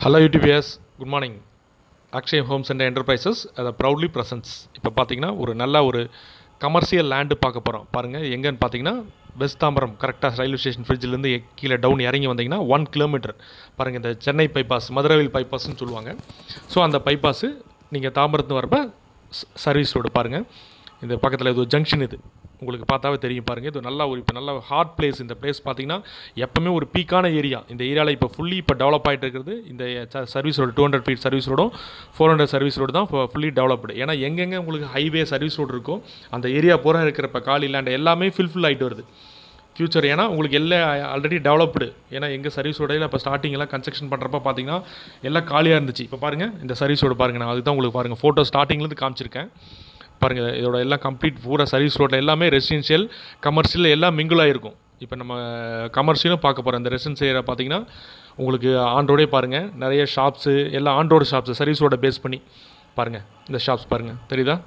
hello UDPS good morning Akshay homes and enterprises அதை proudly presents இப்போ பார்த்தீங்கன்னா ஒரு நல்ல ஒரு கமர்ஷியல் லேண்டு பார்க்க போகிறோம் பாருங்கள் எங்கன்னு பார்த்தீங்கன்னா வெஸ்ட் தாம்பரம் கரெக்டாக ரயில்வே ஸ்டேஷன் ஃப்ரிட்ஜிலேருந்து கீழே டவுன் இறங்கி வந்தீங்கன்னா ஒன் கிலோமீட்டர் பாருங்கள் இந்த சென்னை பைபாஸ் மதுரவில் பைபாஸ்னு சொல்லுவாங்க ஸோ அந்த பைபாஸு நீங்கள் தாம்பரத்து வரப்போ சர்வீஸ் ரோடு பாருங்கள் இந்த பக்கத்தில் இது ஒரு ஜங்ஷன் இது உங்களுக்கு பார்த்தாவே தெரியும் பாருங்கள் இது நல்ல ஒரு இப்போ நல்ல ஹாட் பிளேஸ் இந்த பிளேஸ் பார்த்தீங்கன்னா எப்பவுமே ஒரு பீக்கான ஏரியா இந்த ஏரியாவில் இப்போ ஃபுல்லி இப்போ டெவலப் ஆகிட்டு இருக்கிறது இந்த service road two hundred feet service ரோடும் ஃபோர் ஹண்ட்ரட் சர்வீஸ் ரோடு தான் ஃபுல்லி டெவலப்டு ஏன்னா எங்கெங்கே உங்களுக்கு ஹைவே சர்வீஸ் ரோடு இருக்கோ அந்த ஏரியா பூரா இருக்கிற இப்போ காலி லேண்ட் எல்லாமே ஃபில்ஃபில் ஆகிட்டு வருது ஃப்யூச்சர் ஏன்னா உங்களுக்கு எல்லாம் ஆல்ரெடி டெவலப்டு ஏன்னா எங்கள் சர்வீஸ் ரோடையில் இப்போ ஸ்டார்டிங்கெல்லாம் கன்ஸ்ட்ரக்ஷன் பண்ணுறப்ப பார்த்தீங்கன்னா எல்லாம் காலியாக இருந்துச்சு இப்போ பாருங்கள் இந்த சர்வீஸ் ரோடு பாருங்கள் நான் அதுதான் உங்களுக்கு பாருங்கள் ஃபோட்டோ ஸ்டார்டிங்லேருந்து காமிச்சிருக்கேன் பாருங்கள் இதோட எல்லாம் கம்ப்ளீட் பூரா சர்வீஸ் ரோட்டில் எல்லாமே ரெசிடென்ஷியல் கமர்ஷியல் எல்லாம் மிங்கிள் ஆகிருக்கும் இப்போ நம்ம கமர்ஷியலும் பார்க்க போகிறோம் இந்த ரெசிடென்ஸ் ஏரியா பார்த்தீங்கன்னா உங்களுக்கு ஆன் ரோடே பாருங்கள் நிறைய ஷாப்ஸு எல்லாம் ஆன் ரோடு ஷாப்ஸு சர்வீஸ் ரோடை பேஸ் பண்ணி பாருங்கள் இந்த ஷாப்ஸ் பாருங்கள் தெரியுதா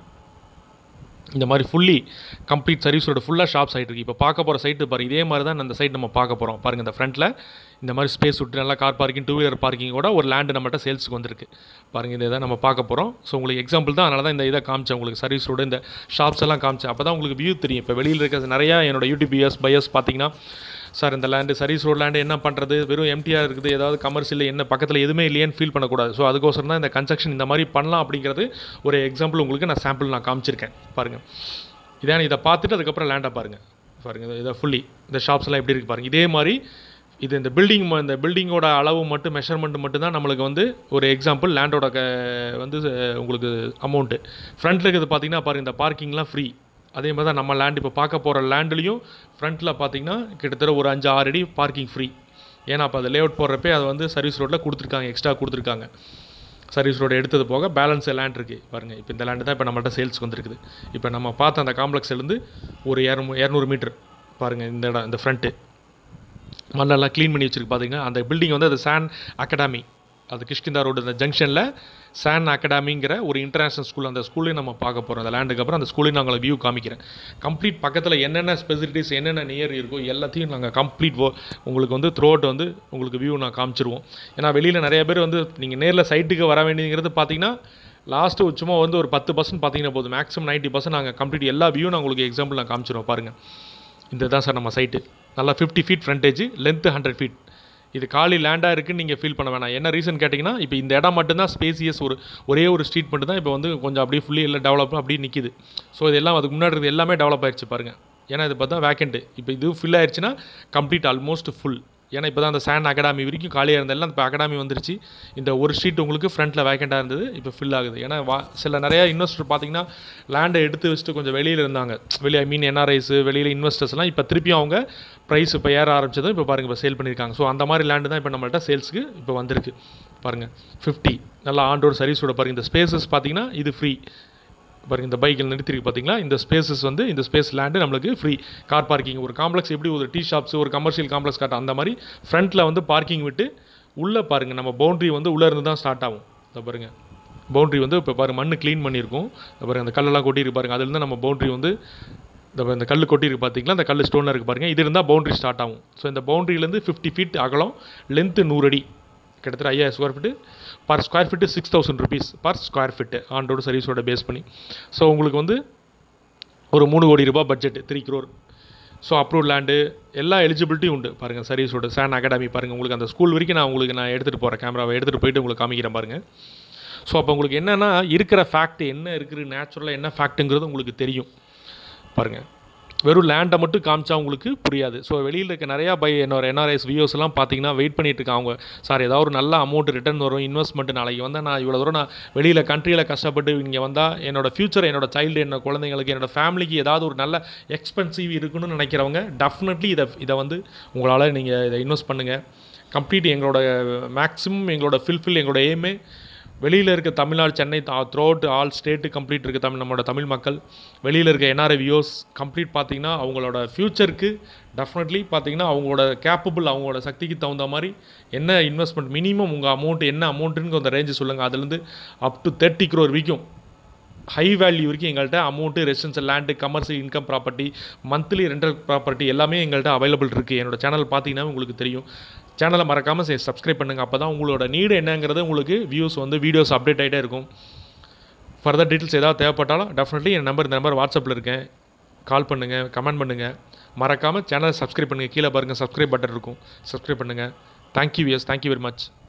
இந்த மாதிரி ஃபுல்லி கம்ப்ளீட் சர்வீஸோட ஃபுல்லாக ஷாப்ஸ் ஆகிட்டு இருக்கு இப்போ பார்க்க போகிற சைட்டு பாருங்க இதே மாதிரி தான் அந்த சைட் நம்ம பார்க்க போகிறோம் பாருங்கள் இந்த ஃப்ரண்ட்டில் இந்த மாதிரி ஸ்பேஸ் விட்டு நல்லா கார் பார்க்கிங் டூ வீலர் பார்க்கிங்கோட ஒரு லேண்டு நம்மகிட்ட சேல்ஸுக்கு வந்திருக்கு பாருங்கள் இதை தான் நம்ம பார்க்க போகிறோம் ஸோ உங்களுக்கு எக்ஸாம்பிள் தான் அதனால தான் இந்த இதை காமிச்சேன் உங்களுக்கு சர்வீஸ் ரோடு இந்த ஷாப்ஸ் எல்லாம் காமிச்சேன் அப்போ தான் உங்களுக்கு வியூ தெரியும் இப்போ வெளியில் இருக்க நிறையா என்னோட யூடிபிஎஸ் பையர்ஸ் பார்த்தீங்கன்னா சார் இந்த லேண்டு சர்வீஸ் ரோட் லேண்டு என்ன பண்ணுறது வெறும் எம்டிஆர் இருக்குது ஏதாவது கமர்ஷியல் என்ன பக்கத்தில் எதுவுமே இல்லையேன்னு ஃபீல் பண்ணக்கூடாது ஸோ அதுக்கோசரம் தான் இந்த கன்ஸ்ட்ரக்ஷன் இந்த மாதிரி பண்ணலாம் அப்படிங்கிறது ஒரு எக்ஸாம்பிள் உங்களுக்கு நான் சாம்பிள் நான் காமிச்சிருக்கேன் பாருங்கள் இதான் இதை பார்த்துட்டு அதுக்கப்புறம் லேண்டை பாருங்கள் பாருங்கள் இதை ஃபுல்லி இந்த ஷாப்ஸ் எல்லாம் எப்படி இருக்குது பாருங்கள் இதே மாதிரி இது இந்த பில்டிங் இந்த பில்டிங்கோட அளவு மட்டும் மெஷர்மெண்ட் மட்டும் தான் நம்மளுக்கு வந்து ஒரு எக்ஸாம்பிள் லேண்டோட க வந்து உங்களுக்கு அமௌண்ட்டு ஃப்ரண்ட்டில் இருக்கிறது பார்த்தீங்கன்னா பாருங்கள் இந்த பார்க்கிங்லாம் ஃப்ரீ அதே மாதிரி தான் நம்ம லேண்ட் இப்போ பார்க்க போகிற லேண்ட்லேயும் ஃப்ரண்ட்டில் பார்த்தீங்கன்னா கிட்டத்தட்ட ஒரு அஞ்சு ஆறு அடி பார்க்கிங் ஃப்ரீ ஏன்னா அப்போ அதை லேஅவுட் போடுறப்பே அதை வந்து சர்வீஸ் ரோட்டில் கொடுத்துருக்காங்க எக்ஸ்ட்ரா கொடுத்துருக்காங்க சர்வீஸ் ரோடு எடுத்தது போக பேலன்ஸ் லேண்ட் இருக்குது பாருங்கள் இப்போ இந்த லேண்டு தான் இப்போ நம்மள்ட்ட சேல்ஸ்க்கு வந்திருக்குது இப்போ நம்ம பார்த்த அந்த காம்ப்ளெக்ஸ்லேருந்து ஒரு இரநூ இரநூறு மீட்டர் பாருங்கள் இந்த இடம் இந்த ஃப்ரண்ட்டு மண்ணெல்லாம் க்ளீன் பண்ணி வச்சுருக்கு பார்த்தீங்கன்னா அந்த பில்டிங் வந்து அது சான் அகாடமி அது கிஷ்கிந்தா ரோடு அந்த ஜங்ஷனில் சான் அகாடமிங்கிற ஒரு இன்டர்நேஷனல் ஸ்கூல் அந்த ஸ்கூலையும் நம்ம பார்க்க போகிறோம் அந்த லேண்டுக்கு அப்புறம் அந்த ஸ்கூலையும் நான் உங்களுக்கு வியூ காமிக்கிறேன் கம்ப்ளீட் பக்கத்தில் என்னென்ன ஸ்பெசிலிட்டிஸ் என்னென்ன நியர் இருக்கோ எல்லாத்தையும் நாங்கள் கம்ப்ளீட் உங்களுக்கு வந்து த்ரூ அவுட் வந்து உங்களுக்கு வியூ நான் காமிச்சிருவோம் ஏன்னா வெளியில் நிறைய பேர் வந்து நீங்கள் நேரில் சைட்டுக்கு வர வேண்டியதுங்கிறது பார்த்தீங்கன்னா லாஸ்ட்டு சும்மா வந்து ஒரு பத்து பர்சன்ட் பார்த்தீங்கன்னா போதும் மேக்ஸிமம் நைன்ட்டி பர்சன்ட் நாங்கள் கம்ப்ளீட் எல்லா வியூ நான் உங்களுக்கு எக்ஸாம்பிள் நான் காமிச்சிருவோம் பாருங்கள் இந்த தான் சார் நம்ம சைட்டு நல்லா fifty feet frontage length hundred feet இது காலி லேண்டாக இருக்குன்னு நீங்கள் ஃபீல் பண்ண வேணாம் என்ன ரீசன் கேட்டிங்கன்னா இப்போ இந்த இடம் மட்டும்தான் ஸ்பேசியஸ் ஒரு ஒரே ஒரு ஸ்ட்ரீட் மட்டும் தான் இப்போ வந்து கொஞ்சம் அப்படியே ஃபுல்லி எல்லாம் டெவலப் அப்படியே நிற்கிது ஸோ இது எல்லாம் அதுக்கு முன்னாடி இருக்கிறது எல்லாமே டெவலப் ஆயிடுச்சு பாருங்கள் ஏன்னா இது பார்த்தா வேக்கண்ட்டு இப்போ இது ஃபில் ஆயிடுச்சுன்னா கம்ப்ளீட் ஆல்மோஸ்ட் ஃபுல் ஏன்னா இப்போ தான் அந்த சாண்ட் அகாடமி வரைக்கும் காலியாக இருந்தெல்லாம் இப்போ அகாடமி வந்துருச்சு இந்த ஒரு ஸ்ட்ரீட் உங்களுக்கு ஃப்ரண்ட்டில் வேக்கண்ட்டாக இருந்தது இப்போ ஃபில் ஆகுது ஏன்னா வா சில நிறையா இன்வெஸ்டர் பார்த்தீங்கன்னா லேண்டை எடுத்து வச்சுட்டு கொஞ்சம் வெளியில் இருந்தாங்க வெளியே ஐ மீன் என்ஆர்ஐஸ் வெளியில் இன்வெஸ்டர்ஸ்லாம் இப்போ திருப்பியும் அவங்க ப்ரைஸ் இப்போ ஏற ஆரம்பிச்சதும் இப்போ பாருங்கள் இப்போ சேல் பண்ணியிருக்காங்க ஸோ அந்த மாதிரி லேண்டு தான் இப்போ நம்மள்ட்ட சேல்ஸுக்கு இப்போ வந்திருக்கு பாருங்கள் ஃபிஃப்டி நல்லா ஆண்டோர் சர்வீஸோட பாருங்கள் இந்த ஸ்பேசஸ் பார்த்தீங்கன்னா இது ஃப்ரீ பாருங்க இந்த பைக்கில் நிறுத்திருக்கு பார்த்தீங்களா இந்த ஸ்பேசஸ் வந்து இந்த ஸ்பேஸ் லேண்டு நம்மளுக்கு ஃப்ரீ கார் பார்க்கிங் ஒரு காம்ப்ளெக்ஸ் எப்படி ஒரு டீ ஷாப்ஸ் ஒரு கமர்ஷியல் காம்ப்ளெக்ஸ் காட்டும் அந்த மாதிரி ஃப்ரண்ட்டில் வந்து பார்க்கிங் விட்டு உள்ளே பாருங்கள் நம்ம பவுண்ட்ரி வந்து உள்ளே இருந்து தான் ஸ்டார்ட் ஆகும் இதை பாருங்கள் பவுண்ட்ரி வந்து இப்போ பாருங்கள் மண் க்ளீன் பண்ணியிருக்கோம் பாருங்கள் அந்த கல்லெல்லாம் கொட்டியிருக்கு பாருங்கள் அதுலேருந்து நம்ம பவுண்ட்ரி வந்து இந்த இந்த கல் கொட்டியிருக்கு பார்த்தீங்களா அந்த கல் ஸ்டோனில் இருக்குது பாருங்கள் இது இருந்தால் பவுண்ட்ரி ஸ்டார்ட் ஆகும் ஸோ இந்த பவுண்ட்ரியிலேருந்து ஃபிஃப்டி ஃபீட் அகலம் லென்த்து நூறு அடி கிட்டத்தட்ட ஐயாயிரம் square feet per square feet six thousand rupees per square feet ஆண்டோட சர்வீஸோட பேஸ் பண்ணி ஸோ உங்களுக்கு வந்து ஒரு மூணு கோடி ரூபாய் budget three crore so approve land எல்லா எலிஜிபிலிட்டியும் உண்டு பாருங்கள் சர்வீஸோட சான் அகாடமி பாருங்கள் உங்களுக்கு அந்த ஸ்கூல் வரைக்கும் நான் உங்களுக்கு நான் எடுத்துகிட்டு போகிறேன் கேமராவை எடுத்துகிட்டு போயிட்டு உங்களுக்கு காமிக்கிறேன் பாருங்கள் ஸோ அப்போ உங்களுக்கு என்னென்னா இருக்கிற ஃபேக்ட் என்ன இருக்குது நேச்சுரலாக என்ன ஃபேக்ட்டுங்கிறது உங்களுக்கு தெரியும் பாருங்கள் வெறும் லேண்டை மட்டும் காமிச்சா உங்களுக்கு புரியாது ஸோ வெளியில் இருக்க நிறையா பை என்னோட என்ஆர்ஐஸ் வியூஸ் எல்லாம் பார்த்தீங்கன்னா வெயிட் பண்ணிட்டு இருக்காங்க அவங்க சார் ஏதாவது ஒரு நல்ல அமௌண்ட் ரிட்டர்ன் வரும் இன்வெஸ்ட்மெண்ட் நாளைக்கு வந்தால் நான் இவ்வளோ தூரம் நான் வெளியில் கண்ட்ரியில் கஷ்டப்பட்டு இங்கே வந்தால் என்னோட ஃபியூச்சர் என்னோட சைல்டு என்னோட குழந்தைங்களுக்கு என்னோட ஃபேமிலிக்கு ஏதாவது ஒரு நல்ல எக்ஸ்பென்சிவ் இருக்குன்னு நினைக்கிறவங்க டெஃபினெட்லி இதை இதை வந்து உங்களால் நீங்கள் இதை இன்வெஸ்ட் பண்ணுங்கள் கம்ப்ளீட் எங்களோட மேக்ஸிமம் எங்களோட ஃபில்ஃபில் எங்களோட எய்மே வெளியில் இருக்க Tamil Nadu Chennai throughout all state complete இருக்க தமிழ் நம்மளோட தமிழ் மக்கள் வெளியில் இருக்க என்ஆர்ஐ வியூஸ் கம்ப்ளீட் பார்த்தீங்கன்னா அவங்களோட ஃப்யூச்சருக்கு டெஃபினெட்லி பார்த்தீங்கன்னா அவங்களோட கேப்பபிள் அவங்களோட சக்திக்கு தகுந்த மாதிரி என்ன இன்வெஸ்ட்மெண்ட் மினிமம் உங்கள் அமௌண்ட் என்ன அமௌண்ட்டுன்னு அந்த ரேஞ்சு சொல்லுங்கள் அதுலேருந்து அப் டு தேர்ட்டி க்ரோர் வரைக்கும் ஹை வேல்யூ வரைக்கும் எங்கள்கிட்ட amount residential land commercial income property monthly rental property எல்லாமே எங்கள்கிட்ட அவைலபிள் இருக்குது என்னோட சேனல் பார்த்தீங்கன்னா உங்களுக்கு தெரியும் சேனலை மறக்காமல் சப்ஸ்கிரைப் பண்ணுங்கள் அப்போ தான் உங்களோட நீடு என்னங்கிறது உங்களுக்கு வியூஸ் வந்து வீடியோஸ் அப்டேட் ஆகிட்டே இருக்கும் ஃபர்தர் டீட்டெயில்ஸ் ஏதாவது தேவைப்பட்டாலும் டெஃபினெட்லி என் நம்பர் இந்த நம்பர் வாட்ஸ்அப்பில் இருக்கேன் கால் பண்ணுங்கள் கமெண்ட் பண்ணுங்கள் மறக்காமல் சேனலை சப்ஸ்கிரைப் பண்ணுங்கள் கீழே பாருங்கள் சப்ஸ்கிரைப் பட்டன் இருக்கும் சப்ஸ்கிரைப் பண்ணுங்கள் thank you views thank you very much